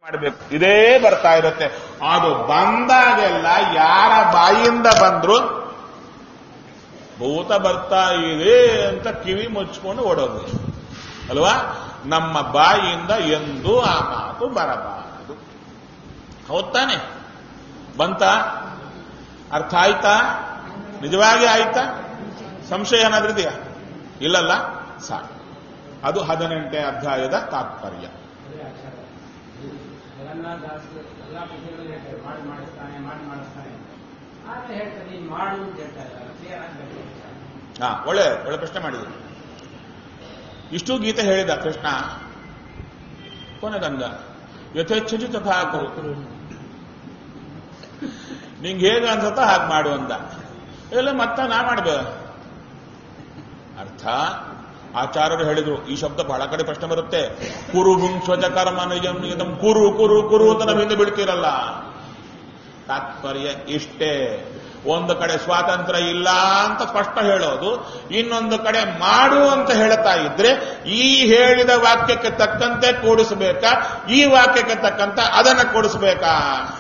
ಮಾಡಬೇಕು ಇದೇ ಬರ್ತಾ ಇರುತ್ತೆ ಅದು ಬಂದಾಗೆಲ್ಲ ಯಾರ ಬಾಯಿಯಿಂದ ಬಂದ್ರು ಭೂತ ಬರ್ತಾ ಇದೆ ಅಂತ ಕಿವಿ ಮುಚ್ಕೊಂಡು ಓಡೋದು ಅಲ್ವಾ ನಮ್ಮ ಬಾಯಿಯಿಂದ ಎಂದೂ ಆ ಮಾತು ಬರಬಾರದು ಹೌದ್ ತಾನೆ ಬಂತ ಅರ್ಥ ಆಯ್ತಾ ನಿಜವಾಗಿ ಆಯ್ತಾ ಸಂಶಯ ಏನಾದ್ರೂ ಇದೆಯಾ ಇಲ್ಲಲ್ಲ ಸಾಕು ಅದು ಹದಿನೆಂಟನೇ ಅಧ್ಯಾಯದ ತಾತ್ಪರ್ಯ ಜಗನ್ನಾಥ ದಾಸ್ ಎಲ್ಲಾ ವಿಷಯಗಳು ಹೇಳ್ತಾರೆ ಮಾಡಿ ಮಾಡಿಸ್ತಾನೆ ಮಾಡಿ ಮಾಡಿಸ್ತಾನೆ ಆದ್ರೆ ಹೇಳ್ತಾರೆ ನೀನ್ ಮಾಡು ಅಂತ ಹೇಳ್ತಾ ಇದ್ದಾರೆ ಕ್ಲಿಯರ್ ಆಗಬೇಕು ಹಾ ಒಳ್ಳೆ ಒಳ್ಳೆ ಪ್ರಶ್ನೆ ಮಾಡಿದ್ರು ಇಷ್ಟು ಗೀತೆ ಹೇಳಿದ ಕೃಷ್ಣ ಕೊನೆಗಂದ ಯಥೇಚ್ಛಜಿ ತಥಾ ಕುರು ನಿಂಗೆ ಹೇಗೆ ಅನ್ಸತ್ತ ಹಾಗೆ ಮಾಡು ಅಂದ ಇಲ್ಲ ಮತ್ತೆ ನಾ ಮಾಡ್ಬೇ ಅರ್ಥ ಆಚಾರ್ಯರು ಹೇಳಿದ್ರು ಈ ಶಬ್ದ ಬಹಳ ಕಡೆ ಪ್ರಶ್ನೆ ಬರುತ್ತೆ ಕುರು ವಿಂಶ್ವಜ ಕರ್ಮ ನಿಜಂ ನಿಜಂ ಕುರು ಕುರು ಕುರು ಅಂತ ನಾವು ಹಿಂದೆ ಬಿಡ್ತೀರಲ್ಲ ತಾತ್ಪರ್ಯ ಇಷ್ಟೇ ಒಂದು ಕಡೆ ಸ್ವಾತಂತ್ರ್ಯ ಇಲ್ಲ ಅಂತ ಸ್ಪಷ್ಟ ಹೇಳೋದು ಇನ್ನೊಂದು ಕಡೆ ಮಾಡು ಅಂತ ಹೇಳ್ತಾ ಇದ್ರೆ ಈ ಹೇಳಿದ ವಾಕ್ಯಕ್ಕೆ ತಕ್ಕಂತೆ ಕೂಡಿಸಬೇಕಾ ಈ ವಾಕ್ಯಕ್ಕೆ ತಕ್ಕಂತೆ ಅದನ್ನು ಕೂಡಿಸಬೇಕಾ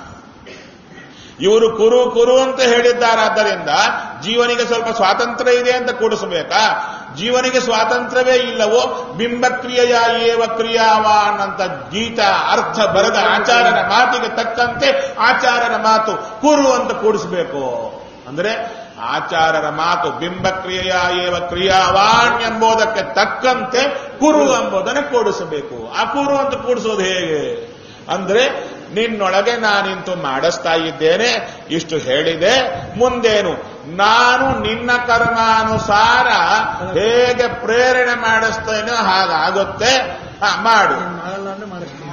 ಇವರು ಕುರು ಕುರು ಅಂತ ಹೇಳಿದ್ದಾರಾದ್ದರಿಂದ ಜೀವನಿಗೆ ಸ್ವಲ್ಪ ಸ್ವಾತಂತ್ರ್ಯ ಇದೆ ಅಂತ ಕೂಡಿಸಬೇಕಾ ಜೀವನಿಗೆ ಸ್ವಾತಂತ್ರ್ಯವೇ ಇಲ್ಲವೋ ಬಿಂಬಕ್ರಿಯೆಯ ಏವ ಕ್ರಿಯಾವಾನ್ ಅಂತ ಗೀತಾ ಅರ್ಥ ಬರೆದ ಆಚಾರ್ಯರ ಮಾತಿಗೆ ತಕ್ಕಂತೆ ಆಚಾರ್ಯರ ಮಾತು ಕುರು ಅಂತ ಕೂಡಿಸಬೇಕು ಅಂದ್ರೆ ಆಚಾರ್ಯರ ಮಾತು ಬಿಂಬಕ್ರಿಯೆಯ ಏವ ಕ್ರಿಯಾವಾನ್ ಎಂಬುದಕ್ಕೆ ತಕ್ಕಂತೆ ಕುರು ಎಂಬುದನ್ನು ಕೂಡಿಸಬೇಕು ಆ ಕುರು ಅಂತ ಕೂಡಿಸೋದು ಹೇಗೆ ಅಂದ್ರೆ ನಿನ್ನೊಳಗೆ ನಾನಿಂತು ಮಾಡಿಸ್ತಾ ಇದ್ದೇನೆ ಇಷ್ಟು ಹೇಳಿದೆ ಮುಂದೇನು ನಾನು ನಿನ್ನ ಕರ್ಮಾನುಸಾರ ಹೇಗೆ ಪ್ರೇರಣೆ ಮಾಡಿಸ್ತೇನೋ ಹಾಗಾಗುತ್ತೆ ಹಾ, ಮಾಡು ಮಾಡಲ್ಲ ಅಂದ್ರೆ ಮಾಡಿಸ್ತೀನಿ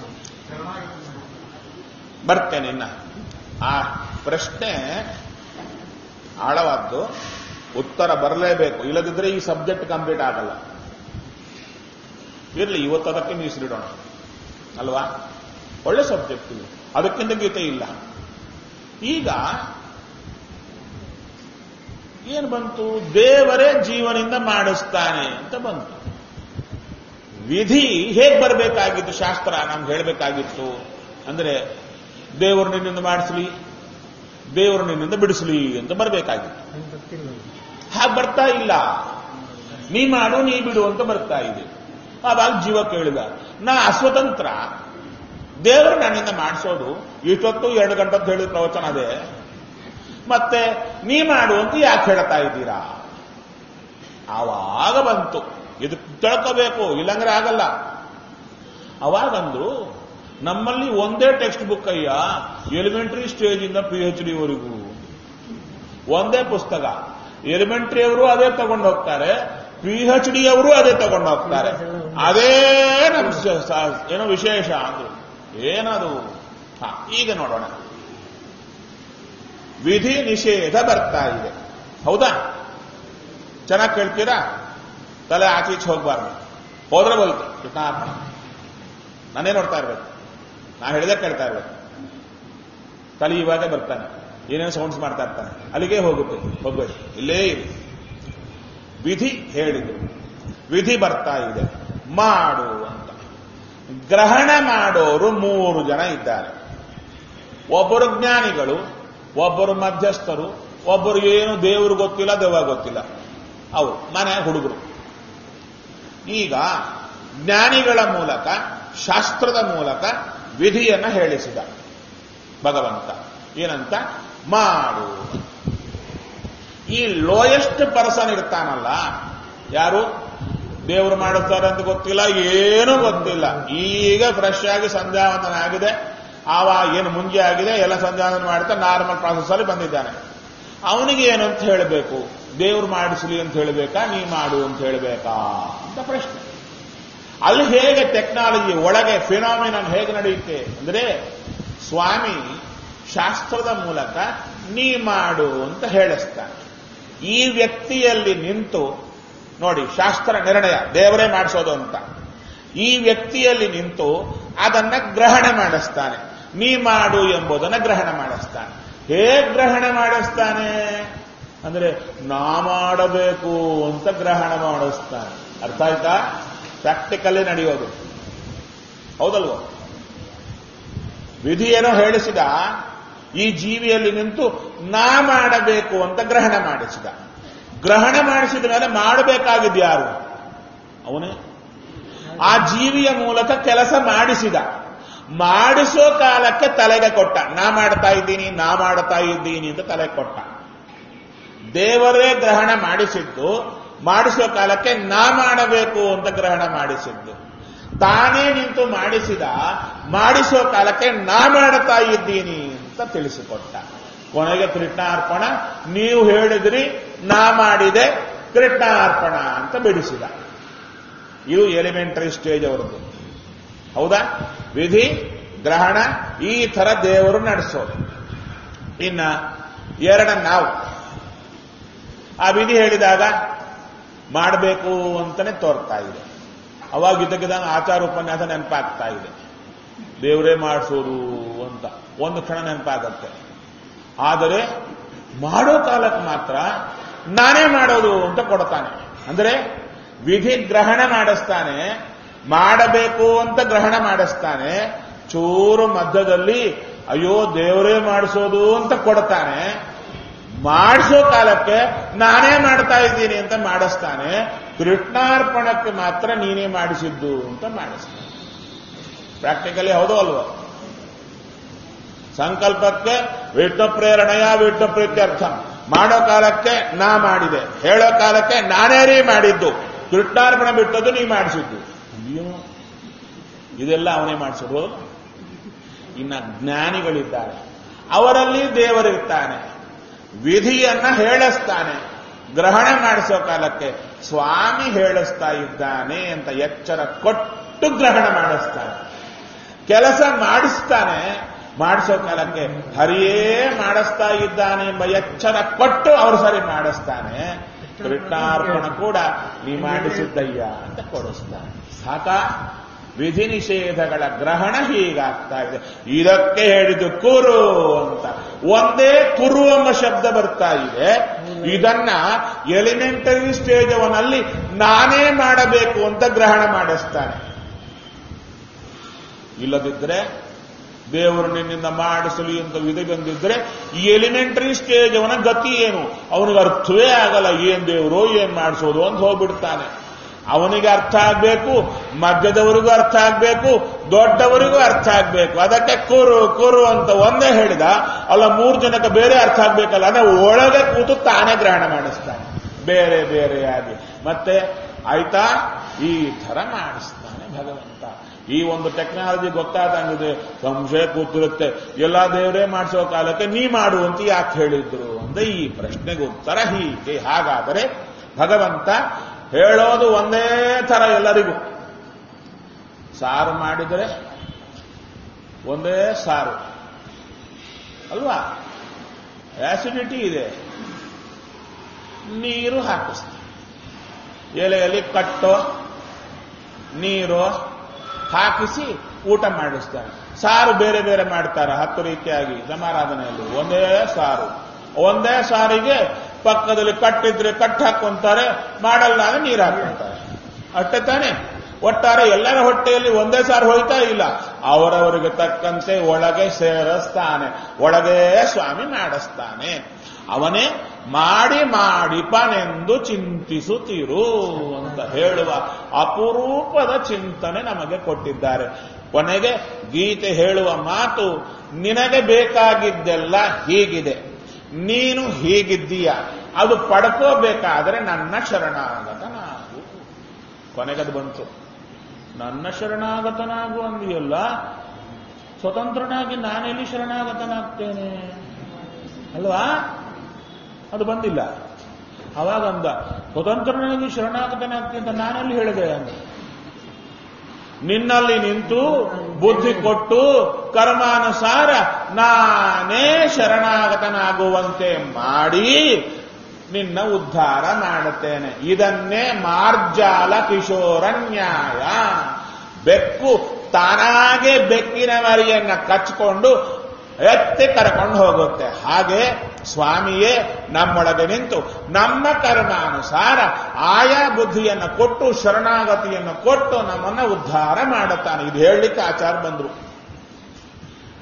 ಬರ್ತೇನೆ ಇನ್ನ ಆ ಪ್ರಶ್ನೆ ಆಳವಾದ್ದು ಉತ್ತರ ಬರಲೇಬೇಕು ಇಲ್ಲದಿದ್ರೆ ಈ ಸಬ್ಜೆಕ್ಟ್ ಕಂಪ್ಲೀಟ್ ಆಗಲ್ಲ ಇರಲಿ ಇವತ್ತು ಅದಕ್ಕೆ ಮೀಸಲಿಡೋಣ ಅಲ್ವಾ ಒಳ್ಳೆ ಸಬ್ಜೆಕ್ಟ್ ಇದು ಅದಕ್ಕಿಂತ ಗೀತೆ ಇಲ್ಲ ಈಗ ಏನು ಬಂತು ದೇವರೇ ಜೀವನಿಂದ ಮಾಡಿಸ್ತಾನೆ ಅಂತ ಬಂತು ವಿಧಿ ಹೇಗ್ ಬರಬೇಕಾಗಿತ್ತು ಶಾಸ್ತ್ರ ನಮ್ಗೆ ಹೇಳಬೇಕಾಗಿತ್ತು ಅಂದ್ರೆ ದೇವರು ನಿನ್ನಿಂದ ಮಾಡಿಸ್ಲಿ ದೇವರು ನಿನ್ನಿಂದ ಬಿಡಿಸ್ಲಿ ಅಂತ ಬರಬೇಕಾಗಿತ್ತು ನಂಗೆ ಗೊತ್ತಿಲ್ಲ ಹಾಗೆ ಬರ್ತಾ ಇಲ್ಲ ನೀ ಮಾಡು ನೀ ಬಿಡು ಅಂತ ಬರ್ತಾ ಇದೆ ಆವಾಗ ಜೀವ ಕೇಳಿದ ನಾ ಅಸ್ವತಂತ್ರ ದೇವರು ನನ್ನಿಂದ ಮಾಡಿಸೋದು ಇಷ್ಟೊತ್ತು ಎರಡು ಗಂಟೆ ಅಂತ ಹೇಳಿದ ಪ್ರವಚನ ಅದೇ ಮತ್ತೆ ನೀ ಮಾಡು ಅಂತ ಯಾಕೆ ಹೇಳ್ತಾ ಇದ್ದೀರಾ ಆವಾಗ ಬಂತು ಇದು ತಿಳ್ಕೋಬೇಕು ಇಲ್ಲಂದ್ರೆ ಆಗಲ್ಲ ಅವಾಗಂದ್ರು ನಮ್ಮಲ್ಲಿ ಒಂದೇ ಟೆಕ್ಸ್ಟ್ ಬುಕ್ ಅಯ್ಯ ಎಲಿಮೆಂಟರಿ ಸ್ಟೇಜಿಂದ ಪಿ ಎಚ್ ಡಿವರೆಗೂ ಒಂದೇ ಪುಸ್ತಕ ಎಲಿಮೆಂಟರಿ ಅವರು ಅದೇ ತಗೊಂಡು ಹೋಗ್ತಾರೆ ಪಿ ಎಚ್ ಡಿ ಅವರು ಅದೇ ತಗೊಂಡು ಹೋಗ್ತಾರೆ ಅದೇ ನಮ್ ಸ- ಸ- ಏನೋ ವಿಶೇಷ ಅಂದ್ರು ಏನದು ಹ, ಈಗ ನೋಡೋಣ ವಿಧಿ ನಿಷೇಧ ಬರ್ತಾ ಇದೆ ಹೌದಾ ಚೆನ್ನಾಗಿ ಕೇಳ್ತೀರಾ ತಲೆ ಆಚೀಚೆ ಹೋಗ್ಬಾರ್ದು ಹೋದ್ರೆ ಬಲ್ತು ಕೃಷ್ಣಾರ್ಪಣ ನಾನೇ ನೋಡ್ತಾ ಇರ್ಬೇಕು ನಾ ಹೇಳಿದೆ ಕೇಳ್ತಾ ಇರ್ಬೇಕು ತಲೆ ಇವಾಗ ಬರ್ತಾನೆ ಏನೇನು ಸೌಂಡ್ಸ್ ಮಾಡ್ತಾ ಇರ್ತಾನೆ ಅಲ್ಲಿಗೆ ಹೋಗುತ್ತೆ ಹೋಗ್ಬೇಕು ಇಲ್ಲೇ ಇರಿ ವಿಧಿ ಹೇಳಿದ್ರು ವಿಧಿ ಬರ್ತಾ ಇದೆ ಮಾಡು ಅಂತ ಗ್ರಹಣ ಮಾಡೋರು ಮೂರು ಜನ ಇದ್ದಾರೆ ಒಬ್ಬರು ಜ್ಞಾನಿಗಳು ಒಬ್ಬರು ಮಧ್ಯಸ್ಥರು ಒಬ್ಬರು ಏನು ದೇವರು ಗೊತ್ತಿಲ್ಲ ದೆವ್ವ ಗೊತ್ತಿಲ್ಲ ಅವರು ಮನೆ ಹುಡುಗರು ಈಗ ಜ್ಞಾನಿಗಳ ಮೂಲಕ ಶಾಸ್ತ್ರದ ಮೂಲಕ ವಿಧಿಯನ್ನ ಹೇಳಿಸಿದ ಭಗವಂತ ಏನಂತ ಮಾಡು ಈ ಲೋಯೆಸ್ಟ್ ಪರ್ಸನ್ ಇರ್ತಾನಲ್ಲ ಯಾರು ದೇವರು ಮಾಡುತ್ತಾರೆ ಅಂತ ಗೊತ್ತಿಲ್ಲ ಏನೂ ಗೊತ್ತಿಲ್ಲ ಈಗ ಫ್ರೆಶ್ ಆಗಿ ಸಂಧ್ಯಾವಂದನ ಆಗಿದೆ ಆವಾಗ ಏನು ಮುಂಜೆ ಆಗಿದೆ ಎಲ್ಲ ಸಂಧ್ಯಾವಂದನ ಮಾಡ್ತಾ ನಾರ್ಮಲ್ ಪ್ರಾಸೆಸ್ ಅಲ್ಲಿ ಬಂದಿದ್ದಾನೆ ಅವನಿಗೆ ಏನು ಅಂತ ಹೇಳಬೇಕು ದೇವ್ರು ಮಾಡಿಸಲಿ ಅಂತ ಹೇಳಬೇಕಾ ನೀ ಮಾಡು ಅಂತ ಹೇಳಬೇಕಾ ಅಂತ ಪ್ರಶ್ನೆ ಅಲ್ಲಿ ಹೇಗೆ ಟೆಕ್ನಾಲಜಿ ಒಳಗೆ ಫಿನಾಮಿನನ್ ಹೇಗೆ ನಡೆಯುತ್ತೆ ಅಂದ್ರೆ ಸ್ವಾಮಿ ಶಾಸ್ತ್ರದ ಮೂಲಕ ನೀ ಮಾಡು ಅಂತ ಹೇಳಿಸ್ತಾನೆ ಈ ವ್ಯಕ್ತಿಯಲ್ಲಿ ನಿಂತು ನೋಡಿ ಶಾಸ್ತ್ರ ನಿರ್ಣಯ ದೇವರೇ ಮಾಡಿಸೋದು ಅಂತ ಈ ವ್ಯಕ್ತಿಯಲ್ಲಿ ನಿಂತು ಅದನ್ನ ಗ್ರಹಣ ಮಾಡಿಸ್ತಾನೆ ನೀ ಮಾಡು ಎಂಬುದನ್ನ ಗ್ರಹಣ ಮಾಡಿಸ್ತಾನೆ ಹೇಗೆ ಗ್ರಹಣ ಮಾಡಿಸ್ತಾನೆ ಅಂದ್ರೆ ನಾ ಮಾಡಬೇಕು ಅಂತ ಗ್ರಹಣ ಮಾಡಿಸ್ತಾನೆ ಅರ್ಥ ಆಯ್ತಾ ಪ್ರಾಕ್ಟಿಕಲ್ಲೇ ನಡೆಯೋದು ಹೌದಲ್ವ ವಿಧಿ ಏನೋ ಹೇಳಿಸಿದ ಈ ಜೀವಿಯಲ್ಲಿ ನಿಂತು ನಾ ಮಾಡಬೇಕು ಅಂತ ಗ್ರಹಣ ಮಾಡಿಸಿದ ಗ್ರಹಣ ಮಾಡಿಸಿದ ಮೇಲೆ ಮಾಡಬೇಕಾಗಿದ್ದು ಯಾರು ಅವನೇ ಆ ಜೀವಿಯ ಮೂಲಕ ಕೆಲಸ ಮಾಡಿಸಿದ ಮಾಡಿಸೋ ಕಾಲಕ್ಕೆ ತಲೆಗೆ ಕೊಟ್ಟ ನಾ ಮಾಡ್ತಾ ಇದ್ದೀನಿ ನಾ ಮಾಡ್ತಾ ಇದ್ದೀನಿ ಅಂತ ತಲೆ ಕೊಟ್ಟ ದೇವರೇ ಗ್ರಹಣ ಮಾಡಿಸಿದ್ದು ಮಾಡಿಸೋ ಕಾಲಕ್ಕೆ ನಾ ಮಾಡಬೇಕು ಅಂತ ಗ್ರಹಣ ಮಾಡಿಸಿದ್ದು ತಾನೇ ನಿಂತು ಮಾಡಿಸಿದ ಮಾಡಿಸೋ ಕಾಲಕ್ಕೆ ನಾ ಮಾಡ್ತಾ ಇದ್ದೀನಿ ಅಂತ ತಿಳಿಸಿಕೊಟ್ಟ ಕೊನೆಗೆ ಕೃಷ್ಣಾರ್ಪಣ ನೀವು ಹೇಳಿದ್ರಿ ನಾ ಮಾಡಿದೆ ಕೃಷ್ಣಾರ್ಪಣ ಅಂತ ಬಿಡಿಸಿದ ಇದು ಎಲಿಮೆಂಟರಿ ಸ್ಟೇಜ್ ಅವರದ್ದು ಹೌದಾ ವಿಧಿ ಗ್ರಹಣ ಈ ತರ ದೇವರು ನಡೆಸೋದು ಇನ್ನ ಎರಡ ನಾವು ಆ ವಿಧಿ ಹೇಳಿದಾಗ ಮಾಡಬೇಕು ಅಂತಾನೆ ತೋರ್ತಾ ಇದೆ ಅವಾಗ ಇದ್ದಕ್ಕಿದ್ದಂಗೆ ಆಚಾರ ಉಪನ್ಯಾಸ ನೆನಪಾಗ್ತಾ ಇದೆ ದೇವರೇ ಮಾಡಿಸೋದು ಅಂತ ಒಂದು ಕ್ಷಣ ನೆನಪಾಗತ್ತೆ ಆದರೆ ಮಾಡೋ ಕಾಲಕ್ಕೆ ಮಾತ್ರ ನಾನೇ ಮಾಡೋದು ಅಂತ ಕೊಡ್ತಾನೆ ಅಂದ್ರೆ ವಿಧಿ ಗ್ರಹಣ ಮಾಡಿಸ್ತಾನೆ ಮಾಡಬೇಕು ಅಂತ ಗ್ರಹಣ ಮಾಡಿಸ್ತಾನೆ ಚೂರು ಮಧ್ಯದಲ್ಲಿ ಅಯ್ಯೋ ದೇವರೇ ಮಾಡಿಸೋದು ಅಂತ ಕೊಡ್ತಾನೆ ಮಾಡಿಸೋ ಕಾಲಕ್ಕೆ ನಾನೇ ಮಾಡ್ತಾ ಇದ್ದೀನಿ ಅಂತ ಮಾಡಿಸ್ತಾನೆ ಕೃಷ್ಣಾರ್ಪಣಕ್ಕೆ ಮಾತ್ರ ನೀನೇ ಮಾಡಿಸಿದ್ದು ಅಂತ ಮಾಡಿಸ್ತಾನೆ ಪ್ರಾಕ್ಟಿಕಲಿ ಹೌದೋ ಅಲ್ವೋ ಸಂಕಲ್ಪಕ್ಕೆ ವಿಷ್ಣು ಪ್ರೇರಣೆಯ ವಿಷ್ಣು ಪ್ರೀತ್ಯರ್ಥ ಮಾಡೋ ಕಾಲಕ್ಕೆ ನಾ ಮಾಡಿದೆ ಹೇಳೋ ಕಾಲಕ್ಕೆ ನಾನೇ ರೀ ಮಾಡಿದ್ದು ಕೃಷ್ಣಾರ್ಪಣೆ ಬಿಟ್ಟದ್ದು ನೀ ಮಾಡಿಸಿದ್ದು ಅಯ್ಯೋ ಇದೆಲ್ಲ ಅವನೇ ಮಾಡಿಸಿದ್ರು ಇನ್ನ ಜ್ಞಾನಿಗಳಿದ್ದಾರೆ ಅವರಲ್ಲಿ ದೇವರಿರ್ತಾನೆ ವಿಧಿಯನ್ನ ಹೇಳಿಸ್ತಾನೆ ಗ್ರಹಣ ಮಾಡಿಸೋ ಕಾಲಕ್ಕೆ ಸ್ವಾಮಿ ಹೇಳಿಸ್ತಾ ಇದ್ದಾನೆ ಅಂತ ಎಚ್ಚರ ಕೊಟ್ಟು ಗ್ರಹಣ ಮಾಡಿಸ್ತಾನೆ ಕೆಲಸ ಮಾಡಿಸ್ತಾನೆ ಮಾಡಿಸೋ ಕಾಲಕ್ಕೆ ಹರಿಯೇ ಮಾಡಿಸ್ತಾ ಇದ್ದಾನೆ ಎಂಬ ಎಚ್ಚರ ಕೊಟ್ಟು ಅವರು ಸರಿ ಮಾಡಿಸ್ತಾನೆ ಕೃಷ್ಣಾರ್ಪಣ ಕೂಡ ನೀ ಮಾಡಿಸಿದ್ದಯ್ಯ ಅಂತ ಕೊಡಿಸ್ತಾನೆ ಸಾಕ ವಿಧಿ ನಿಷೇಧಗಳ ಗ್ರಹಣ ಹೀಗಾಗ್ತಾ ಇದೆ ಇದಕ್ಕೆ ಹೇಳಿದ್ದು ಕುರು ಅಂತ ಒಂದೇ ಕುರು ಎಂಬ ಶಬ್ದ ಬರ್ತಾ ಇದೆ ಇದನ್ನ ಎಲಿಮೆಂಟರಿ ಸ್ಟೇಜ್ ಅವನಲ್ಲಿ ನಾನೇ ಮಾಡಬೇಕು ಅಂತ ಗ್ರಹಣ ಮಾಡಿಸ್ತಾನೆ ಇಲ್ಲದಿದ್ರೆ ದೇವರು ನಿನ್ನಿಂದ ಮಾಡಿಸಲಿ ಅಂತ ವಿಧಿ ಬಂದಿದ್ರೆ ಈ ಎಲಿಮೆಂಟರಿ ಸ್ಟೇಜ್ ಅವನ ಗತಿ ಏನು ಅವನಿಗೆ ಅರ್ಥವೇ ಆಗಲ್ಲ ಏನ್ ದೇವರು ಏನ್ ಮಾಡಿಸೋದು ಅಂತ ಹೋಗ್ಬಿಡ್ತಾನೆ ಅವನಿಗೆ ಅರ್ಥ ಆಗ್ಬೇಕು ಮಧ್ಯದವರಿಗೂ ಅರ್ಥ ಆಗ್ಬೇಕು ದೊಡ್ಡವರಿಗೂ ಅರ್ಥ ಆಗ್ಬೇಕು ಅದಕ್ಕೆ ಕುರು ಕುರು ಅಂತ ಒಂದೇ ಹೇಳಿದ ಅಲ್ಲ ಮೂರು ಜನಕ್ಕೆ ಬೇರೆ ಅರ್ಥ ಆಗ್ಬೇಕಲ್ಲ ಅಂದ್ರೆ ಒಳಗೆ ಕೂತು ತಾನೇ ಗ್ರಹಣ ಮಾಡಿಸ್ತಾನೆ ಬೇರೆ ಬೇರೆಯಾಗಿ ಮತ್ತೆ ಆಯ್ತಾ ಈ ತರ ಮಾಡಿಸ್ತಾನೆ ಭಗವಂತ ಈ ಒಂದು ಟೆಕ್ನಾಲಜಿ ಗೊತ್ತಾದಂಗಿದೆ ಸಂಶಯ ಕೂತಿರುತ್ತೆ ಎಲ್ಲ ದೇವರೇ ಮಾಡಿಸೋ ಕಾಲಕ್ಕೆ ನೀ ಮಾಡು ಅಂತ ಯಾಕೆ ಹೇಳಿದ್ರು ಅಂದ್ರೆ ಈ ಪ್ರಶ್ನೆಗೆ ಉತ್ತರ ಹೀಗೆ ಹಾಗಾದರೆ ಭಗವಂತ ಹೇಳೋದು ಒಂದೇ ತರ ಎಲ್ಲರಿಗೂ ಸಾರು ಮಾಡಿದರೆ ಒಂದೇ ಸಾರು ಅಲ್ವಾ ಆಸಿಡಿಟಿ ಇದೆ ನೀರು ಹಾಕಿಸ್ತಾರೆ ಎಲೆಯಲ್ಲಿ ಕಟ್ಟೋ ನೀರು ಹಾಕಿಸಿ ಊಟ ಮಾಡಿಸ್ತಾರೆ ಸಾರು ಬೇರೆ ಬೇರೆ ಮಾಡ್ತಾರೆ ಹತ್ತು ರೀತಿಯಾಗಿ ಸಮಾರಾಧನೆಯಲ್ಲಿ ಒಂದೇ ಸಾರು ಒಂದೇ ಸಾರಿಗೆ ಪಕ್ಕದಲ್ಲಿ ಕಟ್ಟಿದ್ರೆ ಕಟ್ ಹಾಕೊಂತಾರೆ ಮಾಡಲ್ಲ ಅಂದ್ರೆ ನೀರು ಹಾಕೊಂತಾರೆ ಅಷ್ಟೇ ತಾನೆ ಒಟ್ಟಾರೆ ಎಲ್ಲರ ಹೊಟ್ಟೆಯಲ್ಲಿ ಒಂದೇ ಸಾರು ಹೋಯ್ತಾ ಇಲ್ಲ ಅವರವರಿಗೆ ತಕ್ಕಂತೆ ಒಳಗೆ ಸೇರಿಸ್ತಾನೆ ಒಳಗೆ ಸ್ವಾಮಿ ಮಾಡಿಸ್ತಾನೆ ಅವನೇ ಮಾಡಿ ಮಾಡಿಪನೆಂದು ಚಿಂತಿಸುತ್ತಿರು ಅಂತ ಹೇಳುವ ಅಪರೂಪದ ಚಿಂತನೆ ನಮಗೆ ಕೊಟ್ಟಿದ್ದಾರೆ ಕೊನೆಗೆ ಗೀತೆ ಹೇಳುವ ಮಾತು ನಿನಗೆ ಬೇಕಾಗಿದ್ದೆಲ್ಲ ಹೀಗಿದೆ ನೀನು ಹೀಗಿದ್ದೀಯ ಅದು ಪಡ್ಕೋಬೇಕಾದ್ರೆ ನನ್ನ ಶರಣಾಗತನಾಗು ಕೊನೆಗದು ಬಂತು ನನ್ನ ಶರಣಾಗತನಾಗು ಅಂದಿಯಲ್ಲ ಸ್ವತಂತ್ರನಾಗಿ ನಾನೆಲ್ಲಿ ಶರಣಾಗತನಾಗ್ತೇನೆ ಅಲ್ವಾ ಅದು ಬಂದಿಲ್ಲ ಅವಾಗ ಅಂದ ಸ್ವತಂತ್ರನಾಗಿ ಶರಣಾಗತನಾಗ್ತೀನಿ ಅಂತ ನಾನೆಲ್ಲಿ ಹೇಳಿದೆ ಅಂದ ನಿನ್ನಲ್ಲಿ ನಿಂತು ಬುದ್ಧಿ ಕೊಟ್ಟು ಕರ್ಮಾನುಸಾರ ನಾನೇ ಶರಣಾಗತನಾಗುವಂತೆ ಮಾಡಿ ನಿನ್ನ ಉದ್ಧಾರ ಮಾಡುತ್ತೇನೆ ಇದನ್ನೇ ಮಾರ್ಜಾಲ ಕಿಶೋರ ನ್ಯಾಯ ಬೆಕ್ಕು ತಾನಾಗೆ ಬೆಕ್ಕಿನ ಮರಿಯನ್ನ ಕಚ್ಕೊಂಡು ಎತ್ತಿ ಕರ್ಕೊಂಡು ಹೋಗುತ್ತೆ ಹಾಗೆ ಸ್ವಾಮಿಯೇ ನಮ್ಮೊಳಗೆ ನಿಂತು ನಮ್ಮ ಕರ್ಮಾನುಸಾರ ಆಯಾ ಬುದ್ಧಿಯನ್ನು ಕೊಟ್ಟು ಶರಣಾಗತಿಯನ್ನು ಕೊಟ್ಟು ನಮ್ಮನ್ನ ಉದ್ಧಾರ ಮಾಡುತ್ತಾನೆ ಇದು ಹೇಳಲಿಕ್ಕೆ ಆಚಾರ ಬಂದ್ರು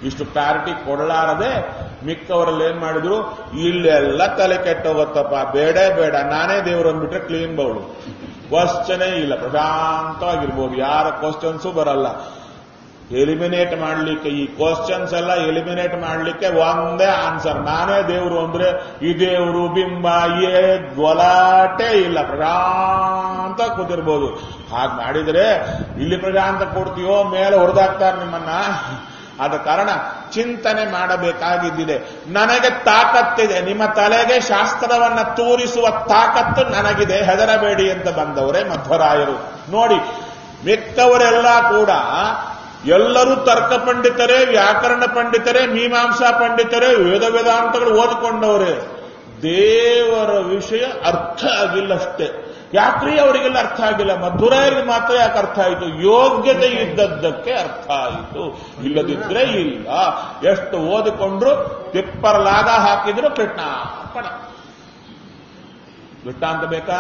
ಇಷ್ಟು ಕ್ಲಾರಿಟಿ ಕೊಡಲಾರದೆ ಮಿಕ್ಕವರಲ್ಲಿ ಏನ್ ಮಾಡಿದ್ರು ಇಲ್ಲೆಲ್ಲ ತಲೆ ಕೆಟ್ಟೋಗತ್ತಪ್ಪ ಬೇಡ ಬೇಡ ನಾನೇ ದೇವರು ಅಂದ್ಬಿಟ್ರೆ ಕ್ಲೀನ್ ಬೌಳು ಕ್ವಶನೇ ಇಲ್ಲ ಪ್ರಶಾಂತವಾಗಿರ್ಬೋದು ಯಾರ ಕ್ವಶನ್ಸು ಬರಲ್ಲ ಎಲಿಮಿನೇಟ್ ಮಾಡ್ಲಿಕ್ಕೆ ಈ ಕ್ವಶನ್ಸ್ ಎಲ್ಲ ಎಲಿಮಿನೇಟ್ ಮಾಡ್ಲಿಕ್ಕೆ ಒಂದೇ ಆನ್ಸರ್ ನಾನೇ ದೇವರು ಅಂದ್ರೆ ಈ ದೇವರು ಬಿಂಬ ಏ ಗೊಲಾಟೆ ಇಲ್ಲ ಪ್ರಶಾಂತ ಕೂತಿರ್ಬೋದು ಹಾಗೆ ಮಾಡಿದ್ರೆ ಇಲ್ಲಿ ಪ್ರಶಾಂತ ಕೊಡ್ತೀಯೋ ಮೇಲೆ ಹೊಡೆದಾಕ್ತಾರೆ ನಿಮ್ಮನ್ನ ಆದ ಕಾರಣ ಚಿಂತನೆ ಮಾಡಬೇಕಾಗಿದ್ದಿದೆ ನನಗೆ ತಾಕತ್ತಿದೆ ನಿಮ್ಮ ತಲೆಗೆ ಶಾಸ್ತ್ರವನ್ನ ತೂರಿಸುವ ತಾಕತ್ತು ನನಗಿದೆ ಹೆದರಬೇಡಿ ಅಂತ ಬಂದವರೇ ಮಧ್ವರಾಯರು ನೋಡಿ ಮಿಕ್ಕವರೆಲ್ಲ ಕೂಡ ಎಲ್ಲರೂ ತರ್ಕ ಪಂಡಿತರೇ ವ್ಯಾಕರಣ ಪಂಡಿತರೇ ಮೀಮಾಂಸಾ ಪಂಡಿತರೇ ವೇದ ವೇದಾಂತಗಳು ಓದಿಕೊಂಡವರೇ ದೇವರ ವಿಷಯ ಅರ್ಥ ಆಗಿಲ್ಲಷ್ಟೇ ಯಾಕ್ರಿ ಅವರಿಗೆಲ್ಲ ಅರ್ಥ ಆಗಿಲ್ಲ ಮಧುರಾಯರಿಗೆ ಮಾತ್ರ ಯಾಕೆ ಅರ್ಥ ಆಯಿತು ಯೋಗ್ಯತೆ ಇದ್ದದ್ದಕ್ಕೆ ಅರ್ಥ ಆಯಿತು ಇಲ್ಲದಿದ್ರೆ ಇಲ್ಲ ಎಷ್ಟು ಓದಿಕೊಂಡ್ರು ತಿಪ್ಪರಲಾಗ ಹಾಕಿದ್ರು ಕೃಷ್ಣ ಪಣ ಬಿಟ್ಟ ಅಂತ ಬೇಕಾ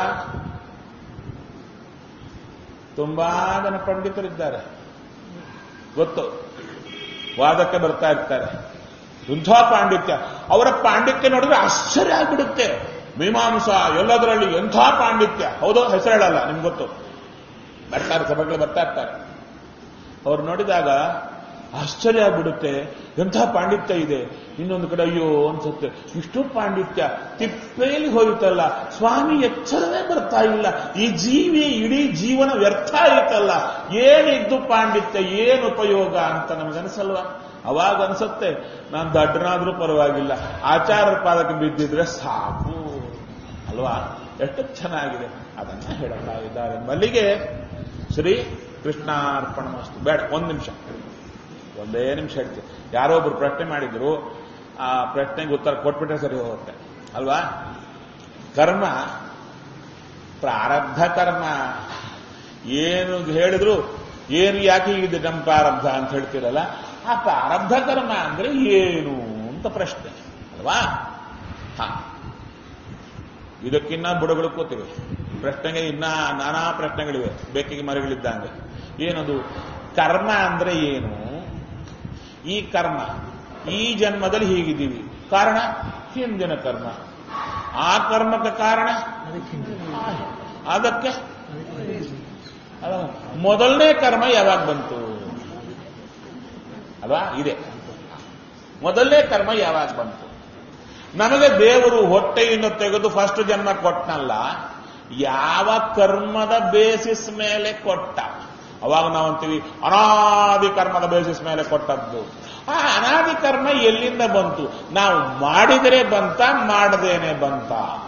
ತುಂಬಾ ಜನ ಪಂಡಿತರಿದ್ದಾರೆ ಗೊತ್ತು ವಾದಕ್ಕೆ ಬರ್ತಾ ಇರ್ತಾರೆ ಇಂಥ ಪಾಂಡಿತ್ಯ ಅವರ ಪಾಂಡಿತ್ಯ ನೋಡಿದ್ರೆ ಆಶ್ಚರ್ಯ ಆಗ್ಬಿಡುತ್ತೆ ಮೀಮಾಂಸ ಎಲ್ಲದರಲ್ಲಿ ಎಂಥ ಪಾಂಡಿತ್ಯ ಹೌದು ಹೆಸರು ಹೇಳಲ್ಲ ನಿಮ್ಗೆ ಗೊತ್ತು ಬರ್ತಾರೆ ಸಭೆಗಳು ಬರ್ತಾ ಇರ್ತಾರೆ ಅವ್ರು ನೋಡಿದಾಗ ಆಶ್ಚರ್ಯ ಆಗ್ಬಿಡುತ್ತೆ ಎಂಥ ಪಾಂಡಿತ್ಯ ಇದೆ ಇನ್ನೊಂದು ಕಡೆ ಅಯ್ಯೋ ಅನ್ಸುತ್ತೆ ಇಷ್ಟು ಪಾಂಡಿತ್ಯ ತಿಪ್ಪೇಲಿ ಹೋಯ್ತಲ್ಲ ಸ್ವಾಮಿ ಎಚ್ಚರವೇ ಬರ್ತಾ ಇಲ್ಲ ಈ ಜೀವಿ ಇಡೀ ಜೀವನ ವ್ಯರ್ಥ ಆಯ್ತಲ್ಲ ಏನಿದ್ದು ಪಾಂಡಿತ್ಯ ಏನು ಉಪಯೋಗ ಅಂತ ನಮಗನ್ಸಲ್ವಾ ಅವಾಗ ಅನ್ಸುತ್ತೆ ನಾನು ದಡ್ಡನಾದ್ರೂ ಪರವಾಗಿಲ್ಲ ಆಚಾರ್ಯ ಪಾದಕ್ಕೆ ಬಿದ್ದಿದ್ರೆ ಸಾಕು ಅಲ್ವಾ ಎಷ್ಟು ಚೆನ್ನಾಗಿದೆ ಅದನ್ನ ಹೇಳುತ್ತಾ ಇದ್ದಾರೆ ಮಲ್ಲಿಗೆ ಶ್ರೀ ಕೃಷ್ಣಾರ್ಪಣ ಮಸ್ತು ಬೇಡ ಒಂದು ನಿಮಿಷ ಒಂದೇ ನಿಮಿಷ ಹೇಳ್ತೀನಿ ಯಾರೋ ಒಬ್ರು ಪ್ರಶ್ನೆ ಮಾಡಿದ್ರು ಆ ಪ್ರಶ್ನೆಗೆ ಉತ್ತರ ಕೊಟ್ಬಿಟ್ರೆ ಸರಿ ಹೋಗುತ್ತೆ ಅಲ್ವಾ ಕರ್ಮ ಪ್ರಾರಬ್ಧ ಕರ್ಮ ಏನು ಹೇಳಿದ್ರು ಏನು ಯಾಕೆ ಹೀಗಿದೆ ನಮ್ಮ ಪ್ರಾರಬ್ಧ ಅಂತ ಹೇಳ್ತೀರಲ್ಲ ಆ ಪ್ರಾರಬ್ಧ ಕರ್ಮ ಅಂದ್ರೆ ಏನು ಅಂತ ಪ್ರಶ್ನೆ ಅಲ್ವಾ ಹಾ ಇದಕ್ಕಿನ್ನ ಬುಡಗಳು ಕೂತಿವೆ ಪ್ರಶ್ನೆಗೆ ಇನ್ನ ನಾನಾ ಪ್ರಶ್ನೆಗಳಿವೆ ಬೇಕಿಗೆ ಮರಗಳಿದ್ದಂಗೆ ಏನದು ಕರ್ಮ ಅಂದ್ರೆ ಏನು ಈ ಕರ್ಮ ಈ ಜನ್ಮದಲ್ಲಿ ಹೀಗಿದ್ದೀವಿ ಕಾರಣ ಹಿಂದಿನ ಕರ್ಮ ಆ ಕರ್ಮಕ್ಕೆ ಕಾರಣ ಅದಕ್ಕೆ ಅಲ್ಲ, ಮೊದಲನೇ ಕರ್ಮ ಯಾವಾಗ ಬಂತು ಅಲ್ವಾ ಇದೆ ಮೊದಲನೇ ಕರ್ಮ ಯಾವಾಗ ಬಂತು ನಮಗೆ ದೇವರು ಹೊಟ್ಟೆಯನ್ನು ತೆಗೆದು ಫಸ್ಟ್ ಜನ್ಮ ಕೊಟ್ಟನಲ್ಲ ಯಾವ ಕರ್ಮದ ಬೇಸಿಸ್ ಮೇಲೆ ಕೊಟ್ಟ ಅವಾಗ ನಾವು ಅಂತೀವಿ ಅನಾದಿ ಕರ್ಮದ ಬೇಸಿಸ್ ಮೇಲೆ ಕೊಟ್ಟದ್ದು ಆ ಅನಾದಿ ಕರ್ಮ ಎಲ್ಲಿಂದ ಬಂತು ನಾವು ಮಾಡಿದರೆ ಬಂತ ಮಾಡದೇನೆ ಬಂತ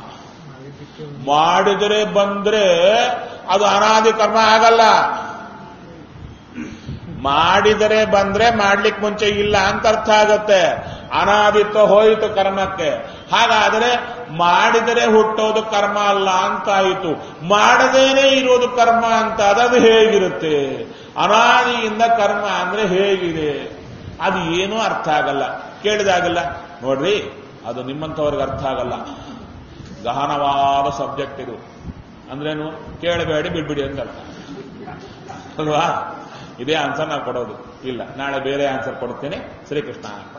ಮಾಡಿದರೆ ಬಂದ್ರೆ ಅದು ಅನಾದಿ ಕರ್ಮ ಆಗಲ್ಲ ಮಾಡಿದರೆ ಬಂದ್ರೆ ಮಾಡ್ಲಿಕ್ಕೆ ಮುಂಚೆ ಇಲ್ಲ ಅಂತ ಅರ್ಥ ಆಗತ್ತೆ ಅನಾದಿತ್ವ ಹೋಯಿತು ಕರ್ಮಕ್ಕೆ ಹಾಗಾದರೆ ಮಾಡಿದರೆ ಹುಟ್ಟೋದು ಕರ್ಮ ಅಲ್ಲ ಅಂತಾಯಿತು ಮಾಡದೇನೆ ಇರೋದು ಕರ್ಮ ಅಂತ ಅದು ಹೇಗಿರುತ್ತೆ ಅನಾದಿಯಿಂದ ಕರ್ಮ ಅಂದ್ರೆ ಹೇಗಿದೆ ಅದು ಏನೂ ಅರ್ಥ ಆಗಲ್ಲ ಕೇಳಿದಾಗಲ್ಲ ನೋಡ್ರಿ ಅದು ನಿಮ್ಮಂಥವ್ರಿಗೆ ಅರ್ಥ ಆಗಲ್ಲ ಗಹನವಾದ ಸಬ್ಜೆಕ್ಟ್ ಇದು ಅಂದ್ರೇನು ಕೇಳಬೇಡಿ ಬಿಡ್ಬಿಡಿ ಅಂತ ಅರ್ಥ ಅಲ್ವಾ ಇದೇ ಆನ್ಸರ್ ನಾವು ಕೊಡೋದು ಇಲ್ಲ ನಾಳೆ ಬೇರೆ ಆನ್ಸರ್ ಕೊಡ್ತೀನಿ ಶ್ರೀಕೃಷ್ಣ